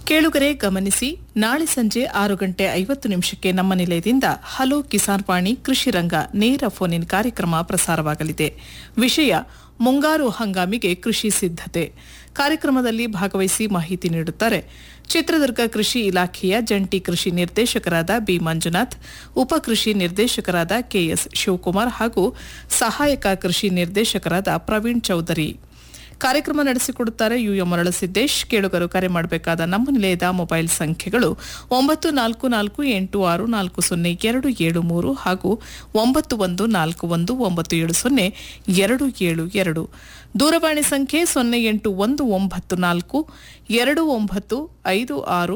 ಕೇಳುಗರೆ ಗಮನಿಸಿ ನಾಳೆ ಸಂಜೆ ಆರು ಗಂಟೆ ಐವತ್ತು ನಿಮಿಷಕ್ಕೆ ನಮ್ಮ ನಿಲಯದಿಂದ ಹಲೋ ಕಿಸಾನ್ ವಾಣಿ ಕೃಷಿ ರಂಗ ನೇರ ಫೋನ್ ಇನ್ ಕಾರ್ಯಕ್ರಮ ಪ್ರಸಾರವಾಗಲಿದೆ ವಿಷಯ ಮುಂಗಾರು ಹಂಗಾಮಿಗೆ ಕೃಷಿ ಸಿದ್ಧತೆ ಕಾರ್ಯಕ್ರಮದಲ್ಲಿ ಭಾಗವಹಿಸಿ ಮಾಹಿತಿ ನೀಡುತ್ತಾರೆ ಚಿತ್ರದುರ್ಗ ಕೃಷಿ ಇಲಾಖೆಯ ಜಂಟಿ ಕೃಷಿ ನಿರ್ದೇಶಕರಾದ ಬಿ ಮಂಜುನಾಥ್ ಉಪ ಕೃಷಿ ನಿರ್ದೇಶಕರಾದ ಕೆಎಸ್ ಶಿವಕುಮಾರ್ ಹಾಗೂ ಸಹಾಯಕ ಕೃಷಿ ನಿರ್ದೇಶಕರಾದ ಪ್ರವೀಣ್ ಚೌಧರಿ ಕಾರ್ಯಕ್ರಮ ನಡೆಸಿಕೊಡುತ್ತಾರೆ ಯುಎಂ ಮರಳಸಿದ್ದೇಶ್ ಕೇಳುಗರು ಕರೆ ಮಾಡಬೇಕಾದ ನಮ್ಮ ನಿಲಯದ ಮೊಬೈಲ್ ಸಂಖ್ಯೆಗಳು ಒಂಬತ್ತು ನಾಲ್ಕು ನಾಲ್ಕು ಎಂಟು ಆರು ನಾಲ್ಕು ಸೊನ್ನೆ ಎರಡು ಏಳು ಮೂರು ಹಾಗೂ ಒಂಬತ್ತು ಒಂದು ನಾಲ್ಕು ಒಂದು ಒಂಬತ್ತು ಏಳು ಸೊನ್ನೆ ಎರಡು ಏಳು ಎರಡು ದೂರವಾಣಿ ಸಂಖ್ಯೆ ಸೊನ್ನೆ ಎಂಟು ಒಂದು ಒಂಬತ್ತು ನಾಲ್ಕು ಎರಡು ಒಂಬತ್ತು ಐದು ಆರು